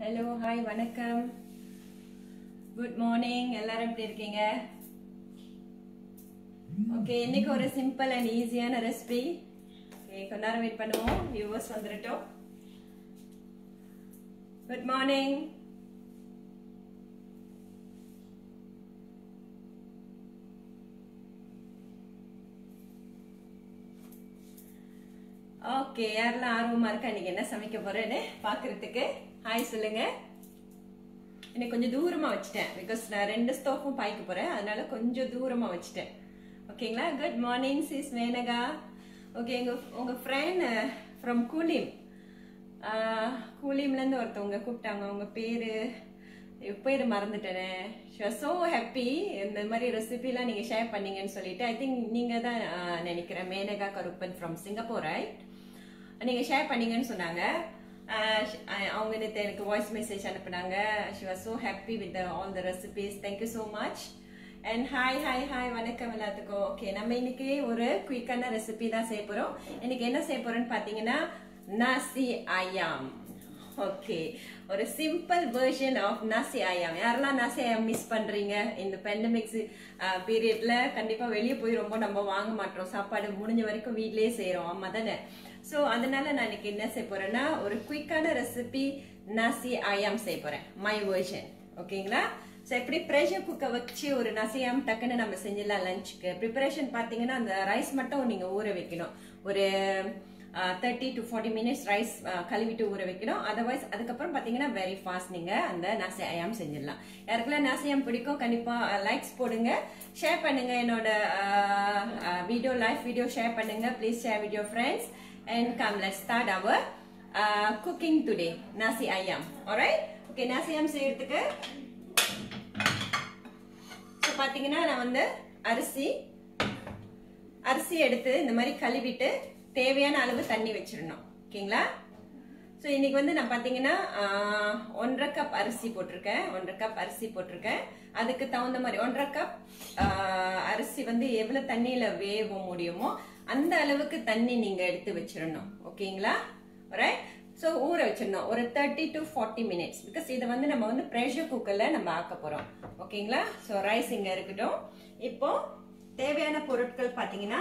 Hello hi வணக்கம் good morning எல்லாரும் எப்படி இருக்கீங்க ஓகே இன்னைக்கு ஒரு சிம்பிள் அண்ட் ஈஸியான ரெசிபி ஓகே கொஞ்ச நேரம் வெயிட் பண்ணுவோம் வியூவர்ஸ் வந்துடட்டும் குட் மார்னிங் ஓகே யாரெல்லாம் ஆர்வமா இருக்கா இன்னைக்கு என்ன சமைக்க போறேன்னு பாக்குறதுக்கு ஹாய் சொல்லுங்க இன்னைக்கு கொஞ்சம் தூரமா வச்சுட்டேன் பிகாஸ் நான் ரெண்டு ஸ்டோஃபும் பாய்க்க போறேன் அதனால கொஞ்சம் தூரமா வச்சுட்டேன் ஓகேங்களா good morning sis Menaka okay எங்க உங்க ஃப்ரெண்ட் ஃப்ரம் கூலிம் கூலிம்ல இருந்து ஒருத்தவங்க கூப்பிட்டாங்க உங்க பேரு பேர் மறந்துட்டேனே ஸோ ஹாப்பி இந்த மாதிரி ரெசிபிலாம் நீங்கள் ஷேர் பண்ணீங்கன்னு சொல்லிட்டு ஐ திங்க் நீங்கள் தான் நினைக்கிறேன் மேனகா கருப்பன் ஃப்ரம் சிங்கப்பூர் ரைட் நீங்கள் ஷேர் பண்ணீங்கன்னு சொன்னாங்க அவங்க நேற்று எனக்கு வாய்ஸ் மெசேஜ் அனுப்புனாங்க she was so happy with all the recipes thank you so much and hi hi hi வணக்கம் எல்லாத்துக்கும் ஓகே நம்ம இன்னைக்கு ஒரு குயிக்கான ரெசிபி தான் செய்ய போகிறோம் இன்னைக்கு என்ன செய்ய போகிறோன்னு பார்த்தீங்கன்னா நாசி ஐயாம் ஓகே ஒரு simple version of nasi ayam யாரெல்லாம் நாசி ஆயாம் மிஸ் பண்றீங்க இந்த பெண்டமிக்ஸ் பீரியட்ல கண்டிப்பா வெளியே போய் ரொம்ப நம்ம வாங்க மாட்டோம் சாப்பாடு முடிஞ்ச வரைக்கும் வீட்லயே செய்யறோம் ஆமா தானே ஸோ அதனால நான் இன்னைக்கு என்ன செய்ய போறேன்னா ஒரு குயிக்கான ரெசிபி நாசி ஆயாம் செய்ய போறேன் மை வெர்ஷன் ஓகேங்களா ஸோ எப்படி ப்ரெஷர் குக்கர் வச்சு ஒரு நசியாம் டக்குன்னு நம்ம செஞ்சிடலாம் லஞ்சுக்கு ப்ரிப்பரேஷன் பார்த்தீங்கன்னா அந்த ரைஸ் மட்டும் நீங்கள் ஊற வைக்கணும் ஒரு thirty to forty minutes rice கழுவிட்டு ஊற வைக்கணும் அதர்வைஸ் அதுக்கப்புறம் பார்த்தீங்கன்னா வெரி ஃபாஸ்ட் நீங்கள் அந்த நசையாம் செஞ்சிடலாம் யாருக்கெல்லாம் நசையாம் பிடிக்கும் கண்டிப்பாக லைக்ஸ் போடுங்க ஷேர் பண்ணுங்க என்னோட வீடியோ லைவ் வீடியோ ஷேர் பண்ணுங்க please share video friends and come let start our cooking today nasi ayam alright okay nasi ayam செய்யறதுக்கு ஸோ பார்த்தீங்கன்னா நான் வந்து அரிசி அரிசி எடுத்து இந்த மாதிரி கழுவிட்டு தேவையான அளவு தண்ணி வச்சிடணும் ஓகேங்களா ஸோ இன்னைக்கு வந்து நான் பார்த்தீங்கன்னா ஒன்றரை கப் அரிசி போட்டிருக்கேன் ஒன்றரை கப் அரிசி போட்டிருக்கேன் அதுக்கு தகுந்த மாதிரி ஒன்றரை கப் அரிசி வந்து எவ்வளோ தண்ணியில் வேக முடியுமோ அந்த அளவுக்கு தண்ணி நீங்கள் எடுத்து வச்சிடணும் ஓகேங்களா ரைட் ஸோ ஊற வச்சிடணும் ஒரு thirty to forty minutes because இதை வந்து நம்ம வந்து ப்ரெஷர் குக்கரில் நம்ம ஆக்க போகிறோம் ஓகேங்களா ஸோ ரைஸ் இங்கே இருக்கட்டும் இப்போ தேவையான பொருட்கள் பார்த்தீங்கன்னா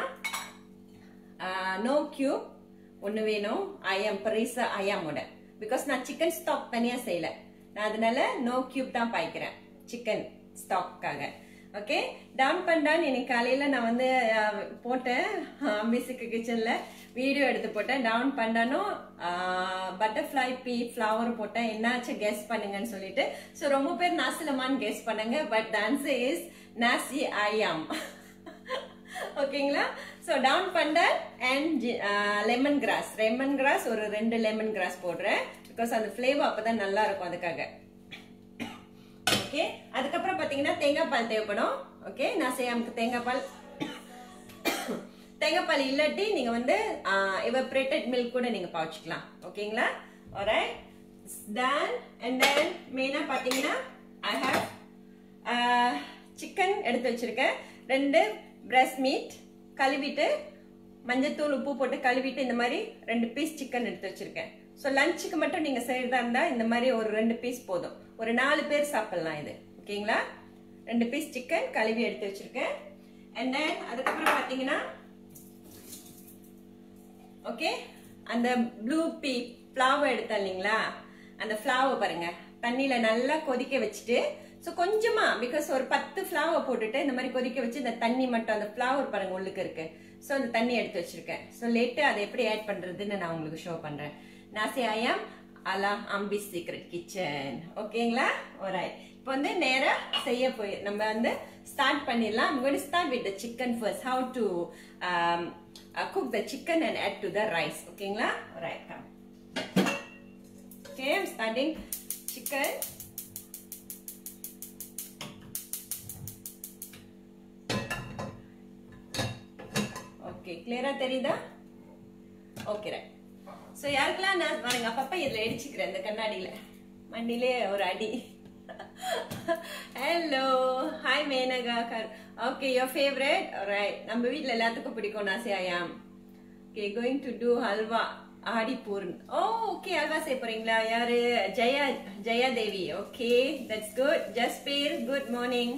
நோ கியூப் ஒன்று வேணும் ஐயம் பரீசா ஐயாமோட பிகாஸ் நான் சிக்கன் ஸ்டாக் தனியாக செய்யல நான் அதனால நோ கியூப் தான் பாய்க்கிறேன் சிக்கன் ஸ்டாக்காக ஓகே டவுன் பண்ணான் இன்னைக்கு காலையில் நான் வந்து போட்டேன் அம்பிசிக்கு கிச்சனில் வீடியோ எடுத்து போட்டேன் டவுன் பண்ணானும் பட்டர்ஃப்ளை பீ ஃப்ளவர் போட்டேன் என்னாச்சு கெஸ் பண்ணுங்கன்னு சொல்லிட்டு ஸோ ரொம்ப பேர் நாசிலமான்னு கெஸ் பண்ணுங்க but the answer is nasi ayam ஓகேங்களா ஸோ டவுன் பண்டர் and lemon grass lemon grass ஒரு ரெண்டு லெமன் கிராஸ் போடுறேன் பிகாஸ் அந்த ஃப்ளேவர் அப்போ தான் நல்லா இருக்கும் அதுக்காக ஓகே அதுக்கப்புறம் பார்த்தீங்கன்னா தேங்காய் பால் தேவைப்படும் ஓகே நான் செய்யாமக்கு தேங்காய் பால் தேங்காய் பால் இல்லாட்டி நீங்கள் வந்து எவப்ரேட்டட் மில்க் கூட நீங்கள் பாவச்சிக்கலாம் ஓகேங்களா alright then and then மெயினாக பார்த்தீங்கன்னா ஐ ஹாவ் சிக்கன் எடுத்து வச்சிருக்கேன் ரெண்டு பிரஸ்ட் மீட் கழுவிட்டு மஞ்சத்தூள் உப்பு போட்டு கழுவிட்டு இந்த மாதிரி ரெண்டு பீஸ் சிக்கன் எடுத்து வச்சிருக்கேன் ஸோ லஞ்சுக்கு மட்டும் நீங்கள் செய்யறதா இருந்தால் இந்த மாதிரி ஒரு ரெண்டு பீஸ் போதும் ஒரு நாலு பேர் சாப்பிடலாம் இது ஓகேங்களா ரெண்டு பீஸ் சிக்கன் கழுவி எடுத்து வச்சிருக்கேன் அண்ட் தென் அதுக்கப்புறம் பார்த்தீங்கன்னா ஓகே அந்த ப்ளூ பீ ஃப்ளவர் எடுத்தா இல்லைங்களா அந்த ஃப்ளவர் பாருங்க தண்ணியில நல்லா கொதிக்க வச்சுட்டு ஸோ கொஞ்சமா பிகாஸ் ஒரு பத்து ஃப்ளவர் போட்டுட்டு இந்த மாதிரி கொதிக்க வச்சு இந்த தண்ணி மட்டும் அந்த ஃப்ளவர் பாருங்க உள்ளுக்கு இருக்கு ஸோ அந்த தண்ணி எடுத்து வச்சிருக்கேன் ஸோ லேட்டு அதை எப்படி ஆட் பண்றதுன்னு நான் உங்களுக்கு ஷோ பண்றேன் நாசி ஐயாம் அலா அம்பி சீக்ரெட் கிச்சன் ஓகேங்களா ஒரு இப்போ வந்து நேரா செய்ய போய் நம்ம வந்து ஸ்டார்ட் பண்ணிடலாம் I'm going to start with the chicken first how to um, uh, cook the chicken and add to the rice ஓகேங்களா alright come okay I'm starting chicken okay கிளியரா தெரியுதா ஓகே ரைட் ஸோ யாருக்கெல்லாம் நான் பாருங்க அப்பப்ப இதில் அடிச்சுக்கிறேன் இந்த கண்ணாடியில் மண்டிலே ஒரு அடி ஹலோ ஹாய் மேனகா கர் ஓகே யோர் ஃபேவரட் ரைட் நம்ம வீட்டில் எல்லாத்துக்கும் பிடிக்கும் nasi ayam okay going to do halwa ஆடி பூர்ண் ஓ ஓகே அல்வா செய்ய போறீங்களா யாரு Jaya Jaya Devi okay that's good Jaspreet good morning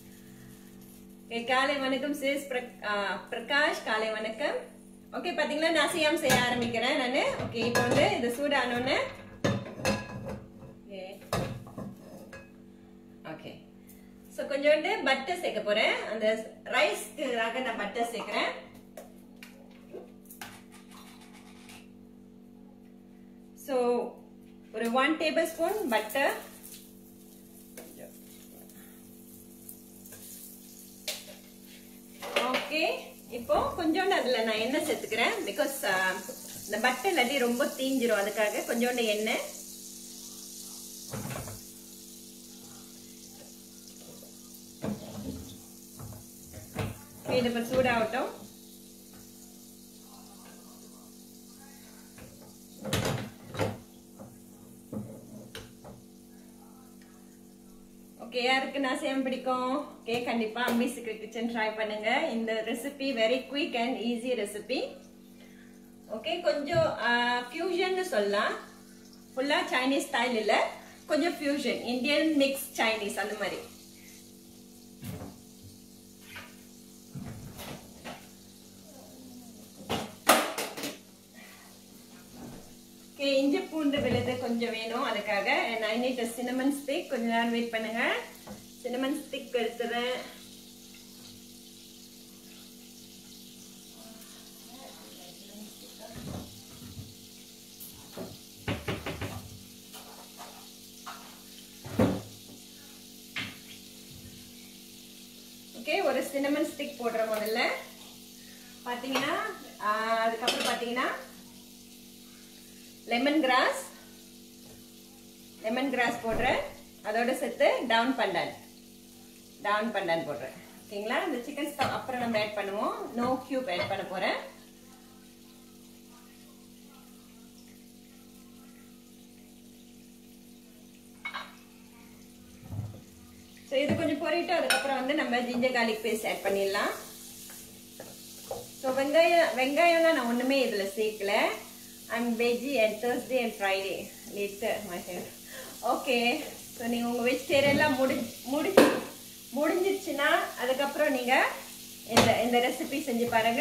காலை வணக்கம் சிஸ் பிரகாஷ் காலை வணக்கம் ஓகே பாத்தீங்களா நான் செய்யாம செய்ய ஆரம்பிக்கிறேன் நான் ஓகே இப்போ வந்து இது சூடானோன்னு ஓகே ஸோ கொஞ்சோண்டு பட்டர் சேர்க்க போறேன் அந்த ரைஸ்க்காக நான் பட்டர் சேர்க்கிறேன் ஸோ ஒரு one tablespoon butter okay இப்போ கொஞ்சோண்டு அதுல நான் எண்ணெய் சேர்த்துக்கிறேன் பிகாஸ் இந்த பட்டர் இல்லாட்டி ரொம்ப தீஞ்சிரும் அதுக்காக கொஞ்சோண்டு எண்ணெய் இது இப்போ சூடாகட்டும் ஓகே யாருக்கு நான் சேம் பிடிக்கும் ஓகே கண்டிப்பா அம்பி சீக்ரெட் கிச்சன் ட்ரை பண்ணுங்க இந்த recipe very quick and easy recipe okay கொஞ்சம் ஃபியூஷன் சொல்லலாம் ஃபுல்லா சைனீஸ் ஸ்டைல் இல்ல கொஞ்சம் ஃபியூஷன் இந்தியன் மிக்ஸ் சைனீஸ் அந்த மாதிரி ஓகே இஞ்சி பூண்டு விழுது கொஞ்சம் வேணும் அதுக்காக ஐ நீட் சினமன் ஸ்டிக் கொஞ்ச நேரம் வெயிட் பண்ணுங்க சினமன் ஸ்டிக் எடுத்துறேன் ஓகே ஒரு சினமன் ஸ்டிக் போடுற முதல்ல பாத்தீங்கன்னா அதுக்கப்புறம் பாத்தீங்கன்னா லெமன் கிராஸ் லெமன் கிராஸ் போடுறேன் அதோட சேர்த்து டவுன் பண்டான் டவுன் பண்டான் போடுறேன் ஓகேங்களா இந்த சிக்கன் ஸ்டவ் அப்புறம் நம்ம ஆட் பண்ணுவோம் நோ கியூப் ஆட் பண்ண போறேன் ஸோ இது கொஞ்சம் பொறிட்டு அதுக்கப்புறம் வந்து நம்ம ஜிஞ்சர் கார்லிக் பேஸ்ட் ஆட் பண்ணிடலாம் ஸோ வெங்காயம் வெங்காயம்லாம் நான் ஒன்றுமே இதில் சேர்க்கல I'm veggie and Thursday and Friday later my hair. Okay so நீங்கள் உங்கள் வெஜிடேரியன்லாம் முடி முடி முடிஞ்சிருச்சுன்னா அதுக்கப்புறம் நீங்கள் இந்த இந்த ரெசிபி செஞ்சு பாருங்க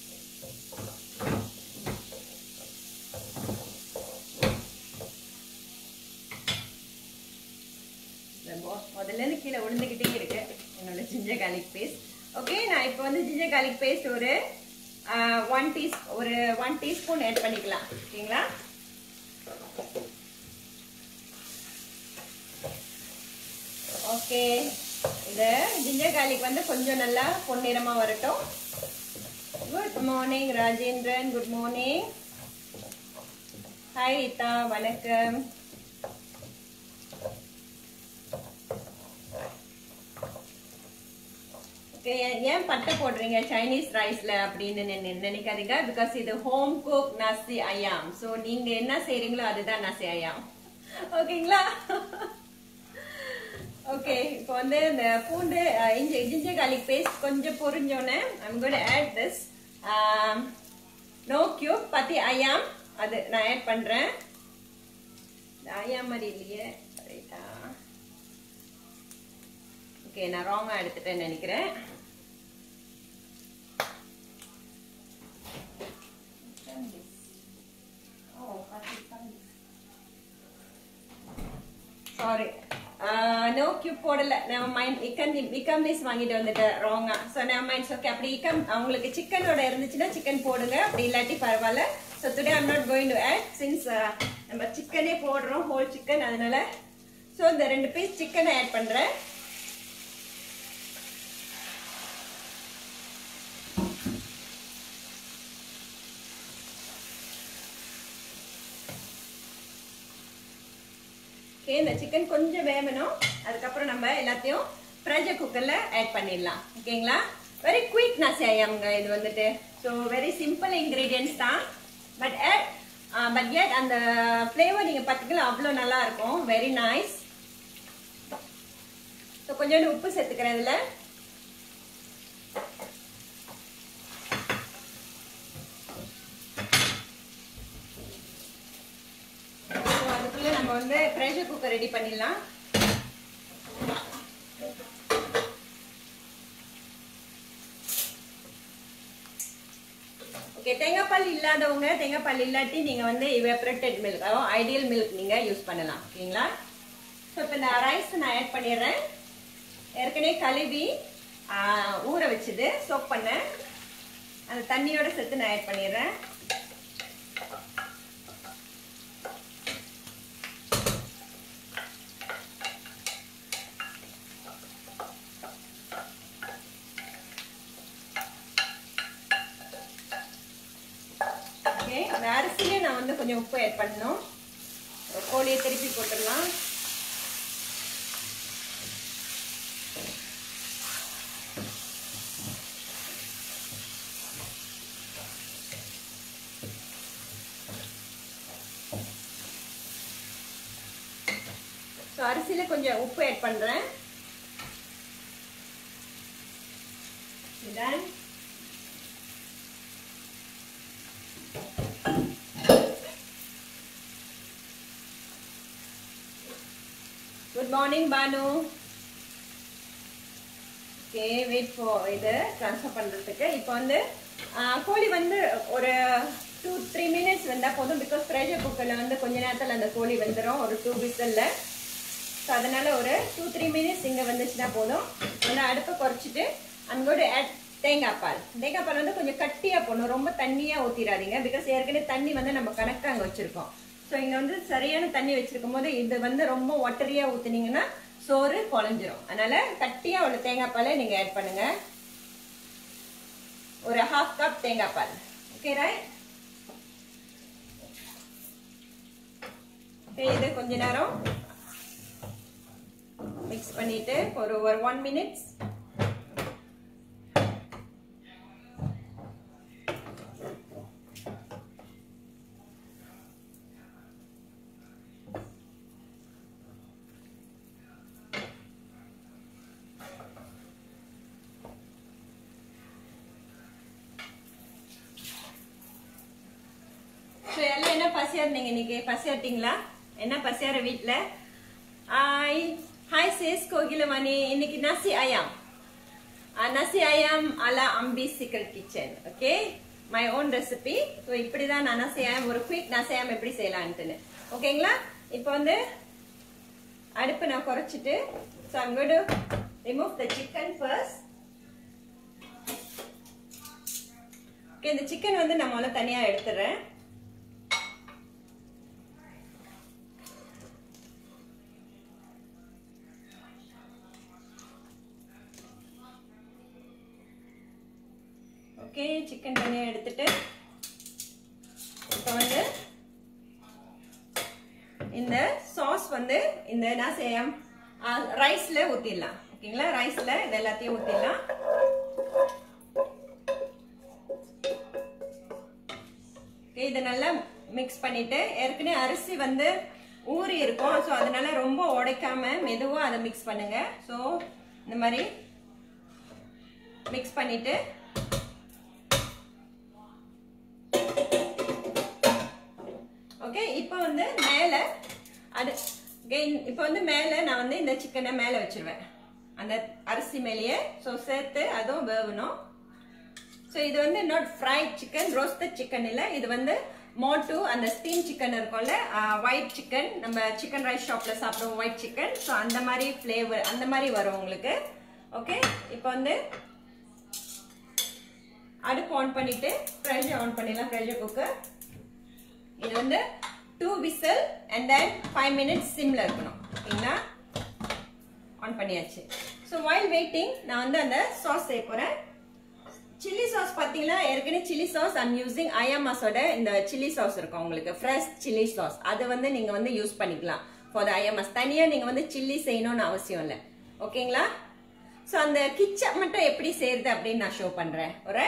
முதல்ல இருந்து கீழே விழுந்துக்கிட்டே இருக்கு என்னோட ஜிஞ்சர் கார்லிக் பேஸ்ட் ஓகே நான் இப்போ வந்து ஜிஞ்சர் கார்லிக் பேஸ்ட் ஒரு ஒன் டீ ஒரு ஒன் டீஸ்பூன் ஆட் பண்ணிக்கலாம் ஓகேங்களா ஓகே இந்த ஜிஞ்சர் கார்லிக் வந்து கொஞ்சம் நல்லா பொன்னிறமா வரட்டும் good morning Rajendran good morning hi Reetha வணக்கம் ஏன் பட்டை போடுறீங்க சைனீஸ் ரைஸ்ல அப்படின்னு நினைக்காதீங்க பிகாஸ் இது home cook nasi ayam so நீங்க என்ன செய்றீங்களோ அதுதான் நசி ஐயாம் ஓகேங்களா ஓகே இப்போ வந்து இந்த பூண்டு இஞ்சி ஜிஞ்சர் கார்லிக் பேஸ்ட் கொஞ்சம் பொரிஞ்சோன்னே I'm got add this Knorr cube பத்தி ஐயாம் அது நான் ஆட் பண்றேன் ஐயாம் மாதிரி இல்லையே ரைட்டா ஓகே நான் ராங்காக எடுத்துட்டேன்னு நினைக்கிறேன் சாரி நோ கியூப் போடல நம்ம மைண்ட் இக்கன் இக்கம் ரைஸ் வாங்கிட்டு வந்துட்டேன் ராங்கா ஸோ நம்ம மைண்ட்ஸ் ஓகே அப்படி இக்கம் அவங்களுக்கு சிக்கனோட இருந்துச்சுன்னா சிக்கன் போடுங்க அப்படி இல்லாட்டி பரவாயில்ல so today I'm not going to add since நம்ம சிக்கனே போடுறோம் ஹோல் சிக்கன் அதனால ஸோ இந்த ரெண்டு பீஸ் சிக்கனை ஆட் பண்ணுறேன் ஓகே இந்த சிக்கன் கொஞ்சம் வேகணும் அதுக்கப்புறம் நம்ம எல்லாத்தையும் ப்ரெஷர் குக்கர்ல ஆட் பண்ணிடலாம் ஓகேங்களா வெரி குயிக் நான் செய்யாமுங்க இது வந்துட்டு ஸோ வெரி சிம்பிள் இன்க்ரீடியன்ஸ் தான் பட் ஆட் பட் yet அந்த ஃப்ளேவர் நீங்கள் பார்த்தீங்கன்னா அவ்வளோ நல்லா இருக்கும் வெரி நைஸ் ஸோ கொஞ்சோண்டு உப்பு சேர்த்துக்கிறேன் இதில் நம்ம வந்து ப்ரெஷர் குக்கர் ரெடி பண்ணிடலாம் ஓகே தேங்காய் பால் இல்லாதவங்க தேங்காய் பால் இல்லாட்டி நீங்க வந்து இவப்ரேட்டட் மில்க் அதாவது ஐடியல் மில்க் நீங்க யூஸ் பண்ணலாம் ஓகேங்களா ஸோ இப்போ இந்த ரைஸ் நான் ஆட் பண்ணிடுறேன் ஏற்கனவே கழுவி ஆஹ், ஊற வச்சுது சோப் பண்ணேன் அந்த தண்ணியோட சேர்த்து நான் ஆட் பண்ணிடுறேன் ஓகே அந்த அரிசியிலே நான் வந்து கொஞ்சம் உப்பு ஆட் பண்ணணும் கோழியை திருப்பி போட்டுடலாம் ஸோ அரிசியில கொஞ்சம் உப்பு ஆட் பண்றேன் Done. Good morning Banu okay wait for இது ட்ரான்ஸ்ஃபர் பண்ணுறதுக்கு இப்போ வந்து ஆ, கோழி வந்து ஒரு டூ த்ரீ மினிட்ஸ் வந்தால் போதும் பிகாஸ் ப்ரெஷர் குக்கரில் வந்து கொஞ்ச நேரத்தில் அந்த கோழி வந்துடும் ஒரு டூ விசலில் ஸோ அதனால ஒரு டூ த்ரீ மினிட்ஸ் இங்கே வந்துச்சுன்னா போதும் வந்து அடுப்பை குறைச்சிட்டு அங்கோட ஆட் தேங்காய் பால் தேங்காய் பால் வந்து கொஞ்சம் கட்டியாக போடணும் ரொம்ப தண்ணியாக ஊற்றிடாதீங்க பிகாஸ் ஏற்கனவே தண்ணி வந்து நம்ம கணக்காக அங்கே வச்சுருக்கோம் ஸோ இங்கே வந்து சரியான தண்ணி வச்சிருக்கும் போது இது வந்து ரொம்ப ஒட்டரியாக ஊற்றுனீங்கன்னா சோறு குழஞ்சிரும் அதனால கட்டியாக உள்ள தேங்காய் பாலை நீங்கள் ஆட் பண்ணுங்க ஒரு ஹாஃப் கப் தேங்காய் பால் ஓகே ரைட் இது கொஞ்ச நேரம் மிக்ஸ் பண்ணிட்டு ஒரு ஒரு ஒன் மினிட்ஸ் ஸோ எல்லாம் என்ன பசியா இருந்தீங்க இன்னைக்கு பசியாட்டிங்களா என்ன பசியார வீட்டில் ஹாய் ஹாய் சேஸ் கோகிலமணி இன்னைக்கு நசி அயாம் nasi ayam ala Ambi secret kitchen okay my own recipe so இப்படி தான் நான் நசி அயாம் ஒரு குயிக் நசி அயாம் எப்படி செய்யலான்ட்டுன்னு ஓகேங்களா இப்போ வந்து அடுப்பு நான் குறைச்சிட்டு so I'm going to remove the chicken first okay இந்த சிக்கன் வந்து நான் முதல்ல தனியாக எடுத்துடுறேன் ஓகே சிக்கன் தனியாக எடுத்துட்டு இப்போ வந்து இந்த சாஸ் வந்து இந்த என்ன செய்யம் ரைஸில் ஊற்றிடலாம் ஓகேங்களா ரைஸில் இது எல்லாத்தையும் ஊற்றிடலாம் ஓகே இதை நல்லா மிக்ஸ் பண்ணிட்டு ஏற்கனவே அரிசி வந்து ஊறி இருக்கும் ஸோ அதனால ரொம்ப உடைக்காம மெதுவாக அதை மிக்ஸ் பண்ணுங்க ஸோ இந்த மாதிரி மிக்ஸ் பண்ணிட்டு ஓகே இப்போ வந்து மேலே அது இப்போ வந்து மேலே நான் வந்து இந்த சிக்கனை மேலே வச்சிருவேன் அந்த அரிசி மேலேயே ஸோ சேர்த்து அதுவும் வேகணும் ஸோ இது வந்து not fried chicken roasted chicken இல்லை இது வந்து மோட்டு அந்த ஸ்டீம் சிக்கன் இருக்கும்ல ஒயிட் சிக்கன் நம்ம சிக்கன் ரைஸ் ஷாப்பில் சாப்பிடுவோம் ஒயிட் சிக்கன் ஸோ அந்த மாதிரி ஃப்ளேவர் அந்த மாதிரி வரும் உங்களுக்கு ஓகே இப்போ வந்து அடுப்பு ஆன் பண்ணிட்டு ப்ரெஷர் ஆன் பண்ணிடலாம் ப்ரெஷர் குக்கர் இது வந்து two whistle and then five minutes சிம்ல இருக்கணும் ஓகேங்களா ஆன் பண்ணியாச்சு ஸோ வைல் வெயிட்டிங் நான் வந்து அந்த சாஸ் செய்ய போகிறேன் சில்லி சாஸ் பார்த்தீங்கன்னா ஏற்கனவே சில்லி சாஸ் ஐம் யூசிங் ஐஎம்எஸோட இந்த சில்லி சாஸ் இருக்கும் உங்களுக்கு ஃப்ரெஷ் சில்லி சாஸ் அதை வந்து நீங்கள் வந்து யூஸ் பண்ணிக்கலாம் ஃபார் த ஐஎம்எஸ் தனியாக நீங்கள் வந்து சில்லி செய்யணும்னு அவசியம் இல்லை ஓகேங்களா ஸோ அந்த கிச்சை மட்டும் எப்படி செய்யறது அப்படின்னு நான் ஷோ பண்ணுறேன் ஒரு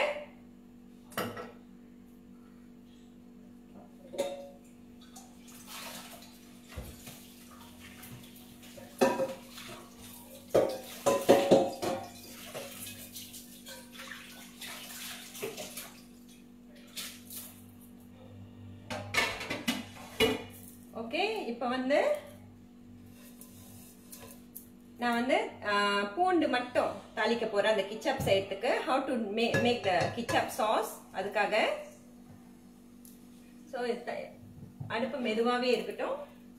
ஓகே இப்போ வந்து நான் வந்து ஆஹ், பூண்டு மட்டும் தாளிக்க போறேன் அந்த கிச்சப் செய்யறதுக்கு how to make the ketchup sauce அதுக்காக ஸோ அடுப்பு மெதுவாகவே இருக்கட்டும்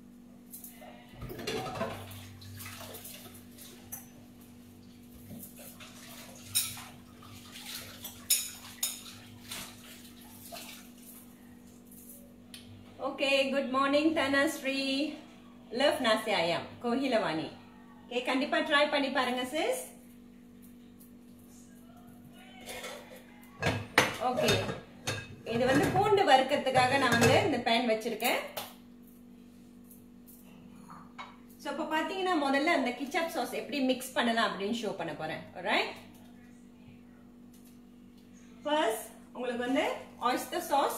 okay good morning Dhanashree love nasi ayam Kokilavani okay கண்டிப்பா ட்ரை பண்ணி பாருங்க சிஸ் ஓகே இது வந்து பூண்டு வறுக்கிறதுக்காக நான் வந்து இந்த பேன் வச்சிருக்கேன் ஸோ இப்போ பார்த்தீங்கன்னா முதல்ல அந்த கிச்சப் சாஸ் எப்படி மிக்ஸ் பண்ணலாம் அப்படின்னு ஷோ பண்ண போறேன் ரைட் ஃபர்ஸ்ட் உங்களுக்கு வந்து oyster sauce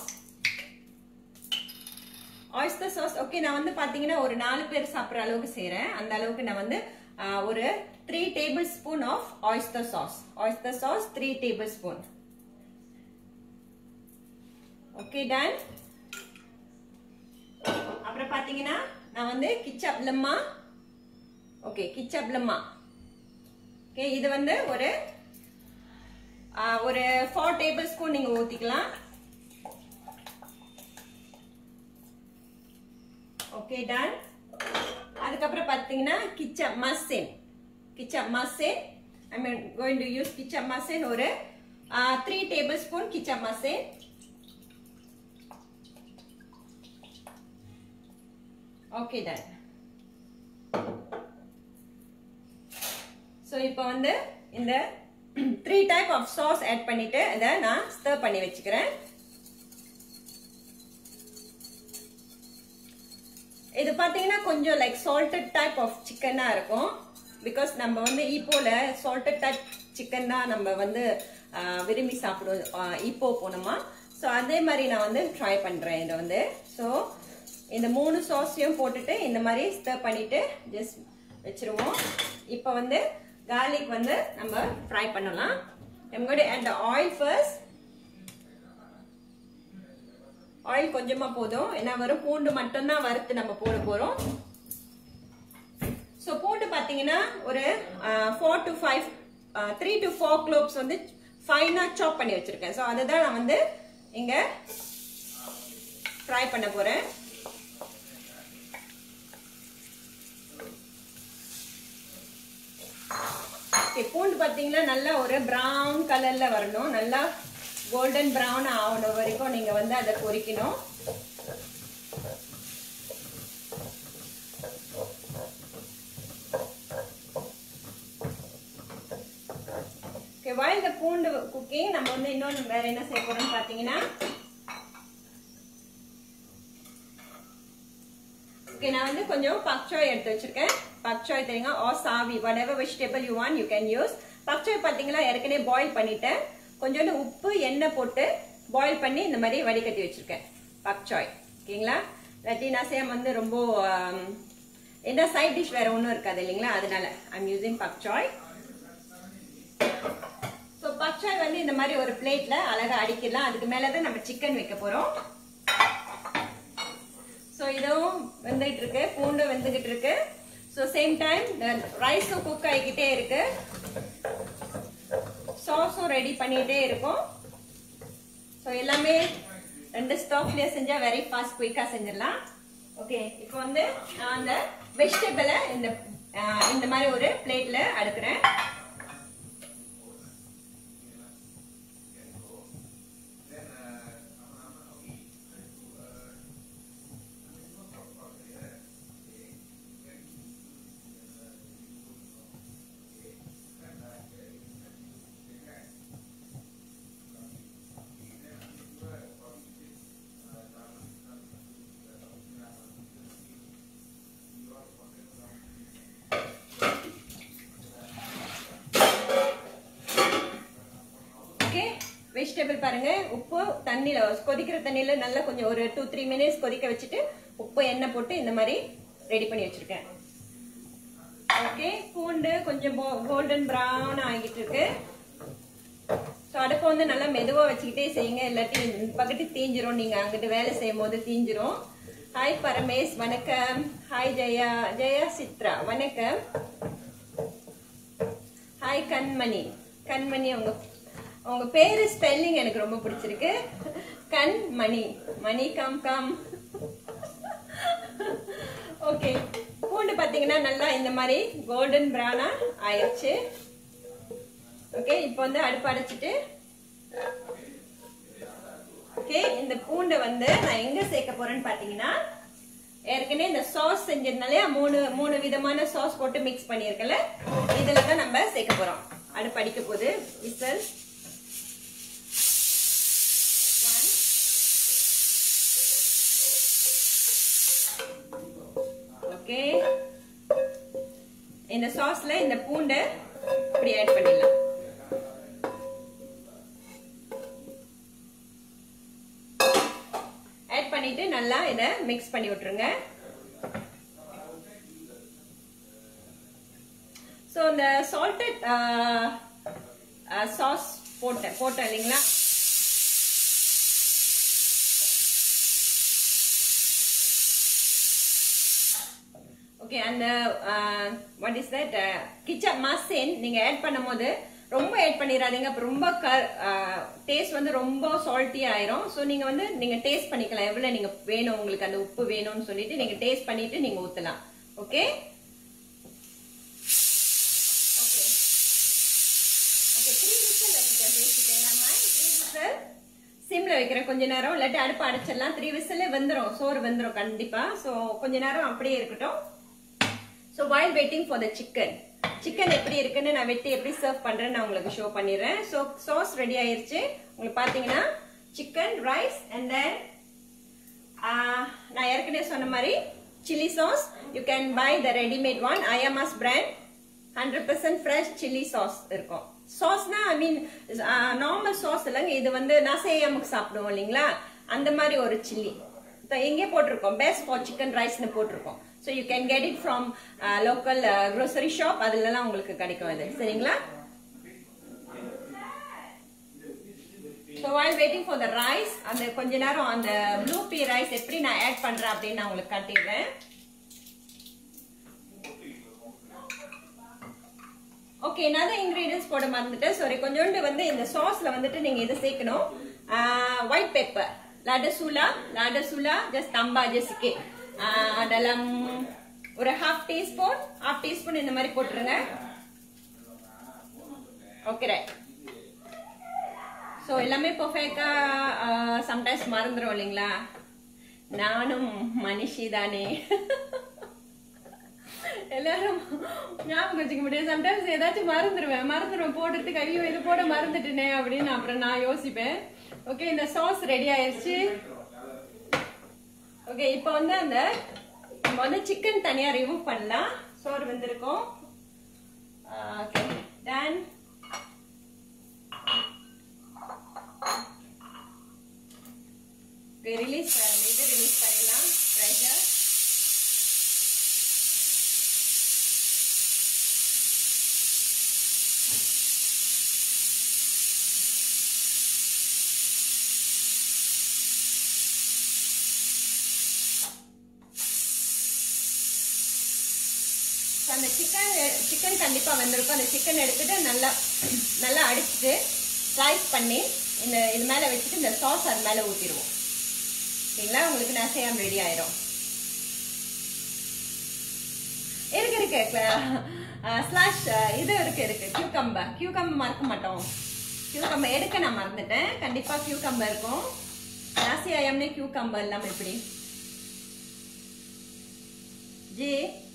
oyster sauce okay நான் வந்து பாத்தீங்கன்னா ஒரு நாலு பேர் சாப்பிட்ற அளவுக்கு செய்றேன் அந்த அளவுக்கு நான் வந்து ஆஹ், ஒரு three tablespoon of oyster sauce oyster sauce three tablespoon okay done அப்புறம் பாத்தீங்கன்னா நான் வந்து கிச்சப் லம்மா ஓகே கிச்சப் லம்மா ஓகே இது வந்து ஒரு ஆஹ், ஒரு ஃபோர் டேபிள் ஸ்பூன் நீங்க ஊத்திக்கலாம் ஓகே டன் அதுக்கப்புறம் பார்த்தீங்கன்னா கிச்சப் மசின் கிச்சப் மசின் I mean going to use ketchup மசின் ஒரு த்ரீ டேபிள் ஸ்பூன் கிச்சப் மசின் ஓகே டன் ஸோ இப்போ வந்து இந்த three type of sauce add பண்ணிட்டு இதை நான் ஸ்டர் பண்ணி வச்சுக்கிறேன் இது பார்த்தீங்கன்னா கொஞ்சம் லைக் சால்டட் டைப் ஆஃப் சிக்கனாக இருக்கும் பிகாஸ் நம்ம வந்து ஈப்போல சால்டட் டைப் சிக்கன் தான் நம்ம வந்து ஆஹ், விரும்பி சாப்பிடுவோம் ஆஹ், ஈப்போ போனோமா ஸோ அதே மாதிரி நான் வந்து ட்ரை பண்ணுறேன் இதை வந்து ஸோ இந்த மூணு சாஸையும் போட்டுட்டு இந்த மாதிரி ஸ்டர் பண்ணிட்டு ஜஸ்ட் வச்சிருவோம் இப்போ வந்து garlic வந்து நம்ம ஃப்ரை பண்ணலாம் I'm going to add the oil first oil கொஞ்சமா போதும் ஏன்னா வெறும் பூண்டு மட்டும்தான் வறுத்து நம்ம போட போறோம் ஸோ பூண்டு பார்த்தீங்கன்னா ஒரு four to five three to four cloves வந்து ஃபைனாக சாப் பண்ணி வச்சிருக்கேன் ஸோ அதை தான் நான் வந்து இங்க ஃப்ரை பண்ண போறேன் Okay, பூண்டு பார்த்தீங்கன்னா நல்லா ஒரு ப்ரௌன் கலர்ல வரணும் நல்லா கோல்டன் ப்ரௌன் ஆகணும் வரைக்கும் நீங்க வந்து அதை பொரிக்கணும் ஓகே while இந்த பூண்டு குக்கிங் நம்ம வந்து இன்னொன்று வேற என்ன செய்ய போறோம்னு பார்த்தீங்கன்னா ஓகே நான் வந்து கொஞ்சம் பக்சாய் எடுத்து வச்சிருக்கேன் பக்சாய் தெரியுங்க ஆ சாவி whatever vegetable you want you can use pak choi பார்த்தீங்கன்னா ஏற்கனவே பாயில் பண்ணிட்டேன் கொஞ்சோண்டு உப்பு எண்ணெய் போட்டு பாயில் பண்ணி இந்த மாதிரி வடிகட்டி வச்சிருக்கேன் பக்சாய் ஓகேங்களா லட்டினா சேம் வந்து ரொம்ப ஆம், என்ன சைட் டிஷ் வேற ஒன்றும் இருக்காது இல்லைங்களா அதனால I'm using pak choi so pak choi வந்து இந்த மாதிரி ஒரு பிளேட்ல அழகா அடிக்கலாம் அதுக்கு மேலே தான் நம்ம சிக்கன் வைக்க போறோம் ஸோ இதுவும் வெந்துகிட்டு இருக்கு பூண்டு வெந்துகிட்டு இருக்கு ஸோ சேம் டைம் ரைஸும் குக் ஆகிக்கிட்டே இருக்கு சாஸும் ரெடி பண்ணிட்டே இருக்கும் ஸோ எல்லாமே ரெண்டு ஸ்டாப்லேயே செஞ்சால் வெரி ஃபாஸ்ட் குயிக்காக செஞ்சிடலாம் ஓகே இப்போ வந்து நான் அந்த வெஜிடபிளை இந்த ஆஹ், இந்த மாதிரி ஒரு பிளேட்ல அடுக்குறேன் ஓகே வெஜிடபிள் பாருங்க உப்பு தண்ணியில கொதிக்கிற தண்ணியில நல்லா கொஞ்சம் ஒரு டூ த்ரீ மினிட்ஸ் கொதிக்க வச்சுட்டு உப்பு எண்ணெய் போட்டு இந்த மாதிரி ரெடி பண்ணி வச்சிருக்கேன் ஓகே பூண்டு கொஞ்சம் கோல்டன் ப்ரௌன் ஆகிட்டு இருக்கு ஸோ அடுப்பை வந்து நல்லா மெதுவாக வச்சுக்கிட்டே செய்யுங்க இல்லாட்டி இந்த பக்கத்து தீஞ்சிரும் நீங்கள் அங்கிட்டு வேலை செய்யும் போது தீஞ்சிரும் ஹாய் பரமேஷ் வணக்கம் ஹாய் ஜெயா ஜெயா சித்ரா வணக்கம் ஹாய் கண்மணி கண்மணி உங்க உங்க பேரு ஸ்பெல்லிங் எனக்கு ரொம்ப பிடிச்சிருக்கு கண்மணி மணி கம் கம் ஓகே பூண்டு பாத்தீங்கன்னா நல்லா இந்த மாதிரி கோல்டன் ப்ரௌனா ஆயிடுச்சு ஓகே இப்போ வந்து அடுப்பு அடைச்சிட்டு ஓகே இந்த பூண்டை வந்து நான் எங்க சேர்க்க போறேன்னு பாத்தீங்கன்னா ஏற்கனவே இந்த சாஸ் செஞ்சிருந்தாலே மூணு மூணு விதமான சாஸ் போட்டு மிக்ஸ் பண்ணியிருக்கல இதுல தான் நம்ம சேர்க்க போறோம் அடுப்பு அடிக்க போகுது விசல் ஓகே இந்த சாஸ்ல இந்த பூண்டை இப்படி ஆட் பண்ணிடலாம் ஆட் பண்ணிட்டு நல்லா இதை மிக்ஸ் பண்ணி விட்டுருங்க ஸோ இந்த சால்டட் சாஸ் போட்டேன் போட்டேன் இல்லைங்களா ஓகே அந்த வாட் இஸ் தட் கிச்சன் மசின் நீங்க ஆட் பண்ணும்போது ரொம்ப ஆட் பண்ணிடாதீங்க அப்ப ரொம்ப டேஸ்ட் வந்து ரொம்ப சால்ட்டி ஆயிரும் ஸோ நீங்க வந்து நீங்க டேஸ்ட் பண்ணிக்கலாம் எவ்வளவு நீங்க வேணும் உங்களுக்கு அந்த உப்பு வேணும்னு சொல்லிட்டு நீங்க டேஸ்ட் பண்ணிட்டு நீங்க ஊத்தலாம் okay okay okay three whistle வச்சுட்டேன் பேசிட்டேன் நம்ம த்ரீ விசில் சிம்ல வைக்கிறேன் கொஞ்ச நேரம் இல்லாட்டி அடுப்பு அடைச்சிடலாம் த்ரீ விசில் வெந்துடும் சோறு வெந்துடும் கண்டிப்பா ஸோ கொஞ்ச நேரம் அப்படியே இருக்கட்டும் so while waiting for the chicken chicken எப்படி இருக்குன்னு நான் வெட்டி எப்படி சர்வ் பண்றேன்னு நான் உங்களுக்கு ஷோ பண்ணிடுறேன் ஸோ சாஸ் ரெடி ஆயிருச்சு உங்களுக்கு பாத்தீங்கன்னா சிக்கன் ரைஸ் அண்ட் தென் நான் ஏற்கனவே சொன்ன மாதிரி chilli sauce you can buy the readymade one IMS brand hundred percent fresh chilli sauce இருக்கும் சாஸ்னா ஐ மீன் நார்மல் சாஸ் இல்லைங்க இது வந்து நசையாமுக்கு சாப்பிடுவோம் இல்லைங்களா அந்த மாதிரி ஒரு சில்லி எங்கே போட்டிருக்கோம் பெஸ்ட் ஃபார் சிக்கன் ரைஸ்னு போட்டிருக்கோம் so you can get it from local grocery shop அதுலலாம் உங்களுக்கு கிடைக்கும் இது சரிங்களா so while waiting for the rice அந்த கொஞ்ச நேரம் அந்த ப்ளூ பீ ரைஸ் எப்படி நான் ஆட் பண்றேன் அப்படின்னு நான் உங்களுக்கு காட்டிடுறேன் ஓகே நான் தான் இன்கிரீடியன்ஸ் போட மறந்துட்டேன் சாரி கொஞ்சோண்டு வந்து இந்த சாஸ்ல வந்துட்டு நீங்க இதை சேர்க்கணும் white pepper ladasula ladasula just tambah aja sikit uh, dalam ஒரு ஹாஃப் டீஸ்பூன் ஹாஃப் டீஸ்பூன் இந்த மாதிரி போட்டுருங்க ஓகே ரைட் ஸோ எல்லாமே பர்ஃபெக்டா சம்டைம்ஸ் மறந்துடும் இல்லைங்களா நானும் மனுஷி தானே எல்லாரும் ஞாபகம் வச்சுக்க முடியாது சம்டைம்ஸ் ஏதாச்சும் மறந்துடுவேன் மறந்துடுவேன் போடுறதுக்கு ஐயோ இது போட மறந்துட்டேனே அப்படின்னு அப்புறம் நான் யோசிப்பேன் ஓகே இந்த சாஸ் ரெடி ஆயிருச்சு ஓகே இப்போ வந்து அந்த நம்ம வந்து சிக்கன் தனியா ரிமூவ் பண்ணலாம் சோறு வந்திருக்கும் ஓகே டன் ரிலீஸ் இது ரிலீஸ் பண்ணிடலாம் ப்ரெஷர் அந்த சிக்கன் சிக்கன் கண்டிப்பா வந்திருக்கும் அந்த சிக்கன் எடுத்துட்டு நல்லா நல்லா அடிச்சுட்டு ஸ்லைஸ் பண்ணி இந்த இது மேல வச்சுட்டு இந்த சாஸ் அது மேல ஊத்திடுவோம் சரிங்களா உங்களுக்கு நசையாம் ரெடி ஆயிரும் இருக்கு இருக்கு ஸ்லாஷ் இது இருக்கு இருக்கு கியூகம்ப கியூகம்ப மறக்க மாட்டோம் கியூகம்ப எடுக்க நான் மறந்துட்டேன் கண்டிப்பா கியூகம்ப இருக்கும் நாசி ஐயம்னே கியூகம்ப இல்லாம எப்படி ஜி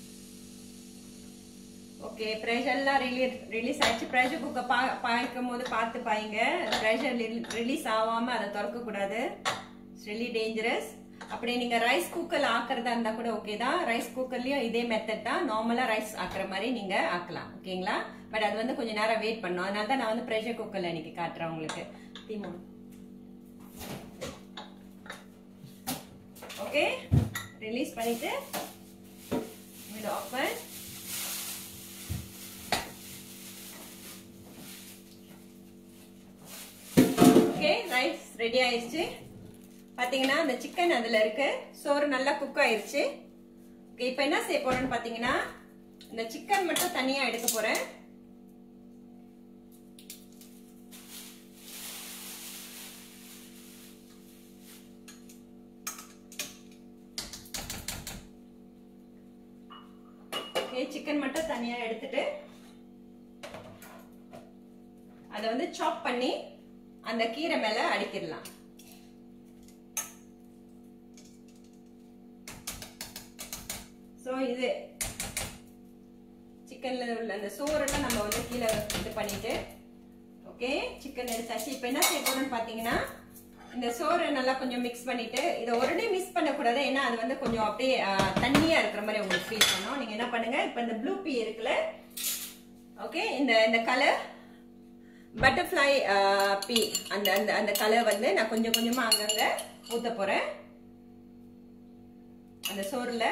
ஓகே ப்ரெஷர்லாம் ரிலீ ரிலீஸ் ஆயிடுச்சு ப்ரெஷர் குக்கை பா பாய்க்கும் போது பார்த்து பாய்ங்க ப்ரெஷர் ரிலீஸ் ஆகாம அதை திறக்கக்கூடாது இட்ஸ் ரிலி டேஞ்சரஸ் அப்படி நீங்க ரைஸ் குக்கர்ல ஆக்குறதா இருந்தா கூட ஓகே தான் ரைஸ் குக்கர்லயும் இதே மெத்தட் தான் நார்மலா ரைஸ் ஆக்குற மாதிரி நீங்க ஆக்கலாம் ஓகேங்களா பட் அது வந்து கொஞ்ச நேரம் வெயிட் பண்ணும் அதனால தான் நான் வந்து ப்ரெஷர் குக்கர்ல இன்னைக்கு காட்டுறேன் உங்களுக்கு தீமோ ஓகே ரிலீஸ் பண்ணிட்டு ஓப்பன் ஓகே ரைஸ் ரெடி ஆயிடுச்சு பாத்தீங்கன்னா அந்த சிக்கன் அதுல இருக்கு சோறு நல்லா குக் ஆயிருச்சு ஓகே இப்போ என்ன செய்ய போறேன்னு பாத்தீங்கன்னா இந்த சிக்கன் மட்டும் தனியா எடுக்க போறேன் ஓகே சிக்கன் மட்டும் தனியா எடுத்துட்டு அதை வந்து சாப் பண்ணி அந்த கீரை மேல அடிக்கிடலாம் ஸோ இது சிக்கன்ல உள்ள அந்த சோறெல்லாம் நம்ம வந்து கீழே இது பண்ணிட்டு ஓகே சிக்கன் எடுத்தாச்சு இப்போ என்ன செய்ய போறோம்னு பார்த்தீங்கன்னா இந்த சோறை நல்லா கொஞ்சம் மிக்ஸ் பண்ணிட்டு இதை உடனே மிக்ஸ் பண்ணக்கூடாது ஏன்னா அது வந்து கொஞ்சம் அப்படியே ஆஹ், தண்ணியா இருக்கிற மாதிரி உங்களுக்கு ஃபீல் பண்ணும் நீங்க என்ன பண்ணுங்க இப்போ இந்த ப்ளூ பீ இருக்குல்ல ஓகே இந்த இந்த கலர் பட்டர்ஃப்ளை பீ அந்த அந்த அந்த கலர் வந்து நான் கொஞ்சம் கொஞ்சமா அங்கங்க ஊத்த போறேன் அந்த சோறுல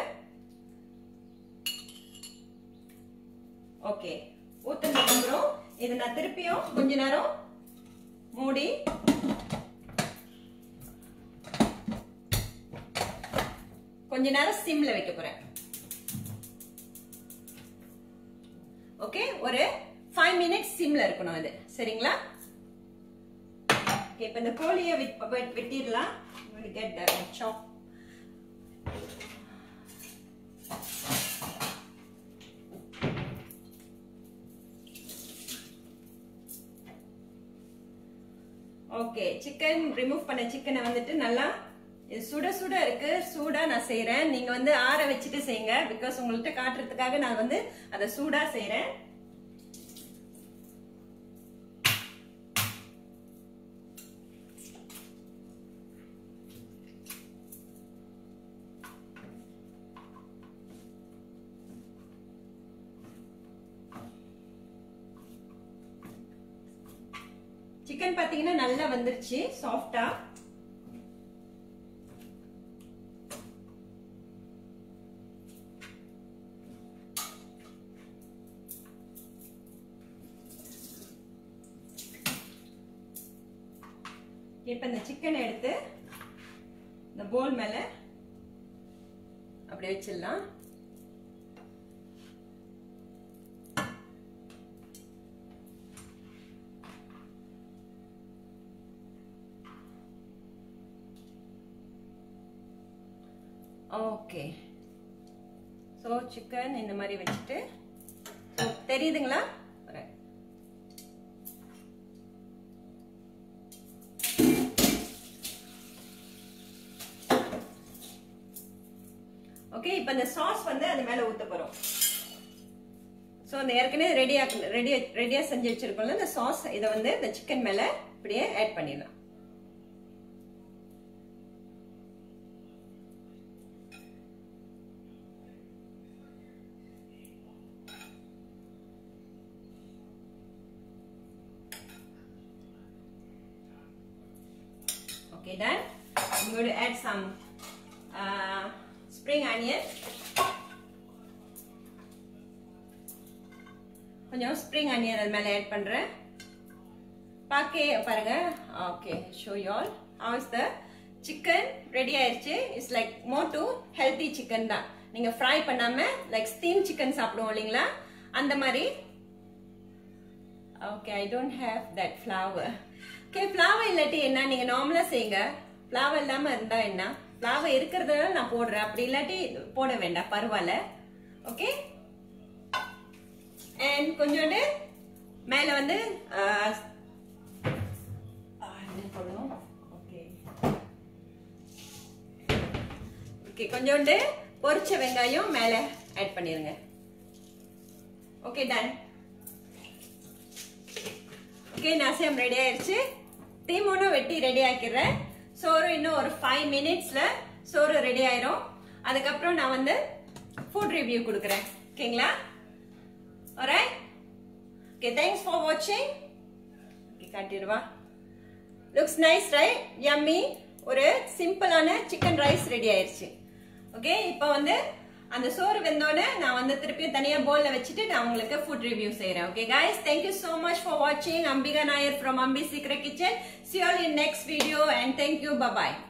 ஓகே ஊத்துனதுக்கு அப்புறம் இது நான் திருப்பியும் கொஞ்ச நேரம் மூடி கொஞ்ச நேரம் சிம்ல வைக்க போறேன் ஓகே ஒரு ஃபைவ் மினிட்ஸ் சிம்ல இருக்கணும் இது சரிங்களா ஓகே இப்போ இந்த கோழியை வெட்டிடலாம் get chop okay chicken remove பண்ண சிக்கனை வந்துட்டு நல்லா இது சுட சுட இருக்கு சூடா நான் செய்றேன் நீங்க வந்து ஆற வச்சுட்டு செய்யுங்க பிகாஸ் உங்கள்கிட்ட காட்டுறதுக்காக நான் வந்து அதை சூடா செய்றேன் சிக்கன் பாத்தீங்கன்னா நல்லா வந்துருச்சு சாஃப்டா இப்ப இந்த சிக்கனை எடுத்து இந்த போல் மேல அப்படி வச்சிடலாம் ஓகே ஸோ சிக்கன் இந்த மாதிரி வச்சுட்டு ஸோ தெரியுதுங்களா வரேன். ஓகே இப்போ இந்த சாஸ் வந்து அது மேலே ஊற்ற போகிறோம் ஸோ இந்த ஏற்கனவே ரெடியா ரெடி ரெடியாக செஞ்சு வச்சிருக்கோம்ல இந்த சாஸ் இதை வந்து இந்த சிக்கன் மேலே இப்படியே ஆட் பண்ணிடலாம் Okay, done. I'm going to add some uh, spring onion. கொஞ்சம் ஸ்ப்ரிங் அனியன் அது மேலே ஆட் பண்ணுறேன் பாக்கே பாருங்க okay show you all how is the chicken ready ஆயிடுச்சு it's like more to healthy chicken தான் நீங்கள் ஃப்ரை பண்ணாமல் லைக் ஸ்டீம் சிக்கன் சாப்பிடுவோம் இல்லைங்களா அந்த மாதிரி okay I don't have that flour okay flour இல்லாட்டி என்ன நீங்க நார்மலா செய்யுங்க ஃப்ளவர் இல்லாம இருந்தா என்ன ஃப்ளவர் இருக்கிறதுனால நான் போடுறேன் அப்படி இல்லாட்டி போட வேண்டாம் பரவாயில்ல ஓகே அண்ட் கொஞ்சோண்டு மேல வந்து ஆஹ், ஆஹ், என்ன போடணும் ஓகே ஓகே கொஞ்சோண்டு பொரிச்ச வெங்காயம் மேல ஆட் பண்ணிருங்க ஓகே டன் ஓகே நசியம் ரெடி ஆயிருச்சு தீமூனும் வெட்டி ரெடி ஆக்கிடுறேன் சோறு இன்னும் ஒரு ஃபைவ் மினிட்ஸ்ல சோறு ரெடி ஆயிரும் அதுக்கப்புறம் நான் வந்து ஃபுட் ரிவ்யூ கொடுக்குறேன் ஓகேங்களா alright ஓகே தேங்க்ஸ் ஃபார் வாட்சிங் ஓகே காட்டிடுவா லுக்ஸ் நைஸ் ரைட் யம்மி ஒரு சிம்பிளான சிக்கன் ரைஸ் ரெடி ஆயிருச்சு ஓகே இப்போ வந்து அந்த சோறு வெந்தோடனே நான் வந்து திருப்பியும் தனியா போல்ல வச்சுட்டு நான் உங்களுக்கு ஃபுட் ரிவ்யூ செய்றேன் okay guys thank you so much for watching Ambika Nair from Ambi சீக்கிர kitchen see you all in next video and thank you bye bye